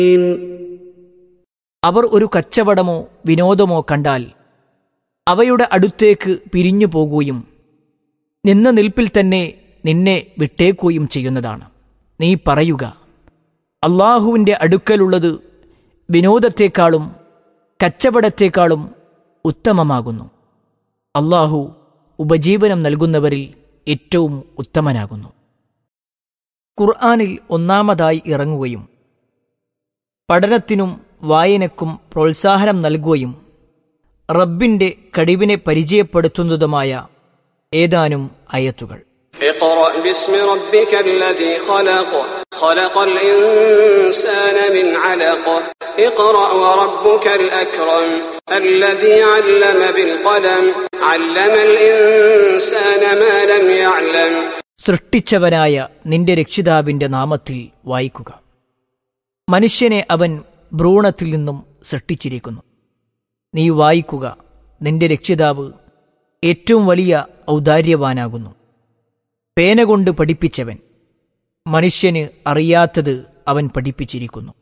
അവർ ഒരു കച്ചവടമോ വിനോദമോ കണ്ടാൽ അവയുടെ അടുത്തേക്ക് പിരിഞ്ഞു പോകുകയും നിന്ന നിൽപ്പിൽ തന്നെ നിന്നെ വിട്ടേക്കുകയും ചെയ്യുന്നതാണ് നീ പറയുക അള്ളാഹുവിൻ്റെ അടുക്കലുള്ളത് വിനോദത്തെക്കാളും കച്ചവടത്തെക്കാളും ഉത്തമമാകുന്നു അള്ളാഹു ഉപജീവനം നൽകുന്നവരിൽ ഏറ്റവും ഉത്തമനാകുന്നു ഖുർആാനിൽ ഒന്നാമതായി ഇറങ്ങുകയും പഠനത്തിനും വായനക്കും പ്രോത്സാഹനം നൽകുകയും റബ്ബിന്റെ കഴിവിനെ പരിചയപ്പെടുത്തുന്നതുമായ ഏതാനും അയത്തുകൾ اقرأ باسم ربك الذي خلق خلق الإنسان من علق اقرأ وربك الأكرم الذي علم بالقلم علم الإنسان ما لم يعلم സൃഷ്ടിച്ചവനായ നിന്റെ രക്ഷിതാവിന്റെ നാമത്തിൽ വായിക്കുക മനുഷ്യനെ അവൻ ഭ്രൂണത്തിൽ നിന്നും സൃഷ്ടിച്ചിരിക്കുന്നു നീ വായിക്കുക നിന്റെ രക്ഷിതാവ് ഏറ്റവും വലിയ ഔദാര്യവാനാകുന്നു പേന കൊണ്ട് പഠിപ്പിച്ചവൻ മനുഷ്യന് അറിയാത്തത് അവൻ പഠിപ്പിച്ചിരിക്കുന്നു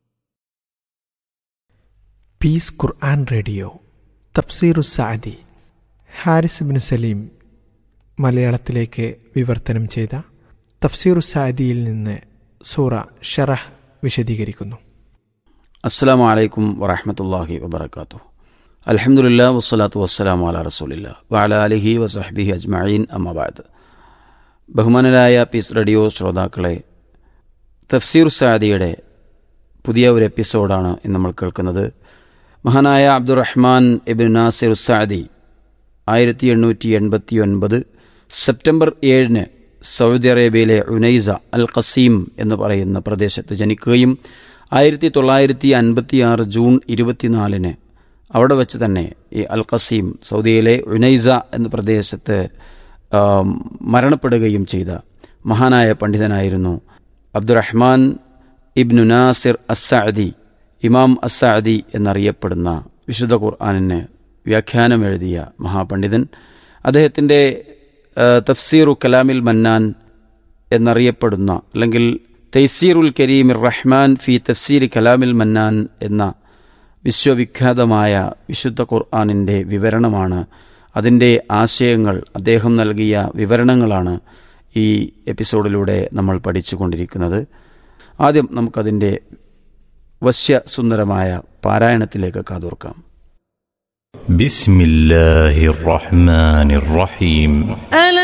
പീസ് ഖുർആൻ റേഡിയോ തഫ്സീറു സാദി ഹാരിസ് ബിൻ സലീം മലയാളത്തിലേക്ക് വിവർത്തനം ചെയ്ത തഫ്സീറു സാദിയിൽ നിന്ന് സൂറ ഷറഹ് വിശദീകരിക്കുന്നു അസ്സാം വലൈക്കും വറഹമത്തല്ലാഹി വബർക്കാത്തു അലഹമുല്ല വസ്സലാത്തു വസ്സലാം അല റസൂലില്ല വഅല അലിഹി വസഹബിഹി അജ്മഈൻ അമ്മബാദ് ബഹുമാനരായ പീസ് റേഡിയോ ശ്രോതാക്കളെ തഫ്സീർ സാദിയുടെ പുതിയ ഒരു എപ്പിസോഡാണ് ഇന്ന് നമ്മൾ കേൾക്കുന്നത് മഹാനായ അബ്ദുറഹ്മാൻ ഇബിൻ നാസിർ സാദി ആയിരത്തി എണ്ണൂറ്റി എൺപത്തി ഒൻപത് സെപ്റ്റംബർ ഏഴിന് സൗദി അറേബ്യയിലെ ഉനൈസ അൽ ഖസീം എന്ന് പറയുന്ന പ്രദേശത്ത് ജനിക്കുകയും ആയിരത്തി തൊള്ളായിരത്തി അൻപത്തി ആറ് ജൂൺ ഇരുപത്തിനാലിന് അവിടെ വെച്ച് തന്നെ ഈ അൽ ഖസീം സൗദിയിലെ ഉനൈസ എന്ന പ്രദേശത്ത് ആം, മരണപ്പെടുകയും ചെയ്ത മഹാനായ പണ്ഡിതനായിരുന്നു അബ്ദുറഹ്മാൻ ഇബ്നു നാസിർ അസ്സാദി ഇമാം അസ്സാദി എന്നറിയപ്പെടുന്ന വിശുദ്ധ ഖുർആാനിന് വ്യാഖ്യാനം എഴുതിയ മഹാപണ്ഡിതൻ അദ്ദേഹത്തിൻ്റെ ആ, തഫ്സീറു കലാമിൽ മന്നാൻ എന്നറിയപ്പെടുന്ന അല്ലെങ്കിൽ തൈസീറുൽ കരീമിർ റഹ്മാൻ ഫി തഫ്സീർ കലാമിൽ മന്നാൻ എന്ന വിശ്വവിഖ്യാതമായ വിശുദ്ധ ഖുർആാനിൻ്റെ വിവരണമാണ് അതിൻ്റെ ആശയങ്ങൾ അദ്ദേഹം നൽകിയ വിവരണങ്ങളാണ് ഈ എപ്പിസോഡിലൂടെ നമ്മൾ പഠിച്ചുകൊണ്ടിരിക്കുന്നത് ആദ്യം നമുക്കതിൻ്റെ വശ്യസുന്ദരമായ പാരായണത്തിലേക്ക് കാതോർക്കാം بسم الله الرحمن الرحيم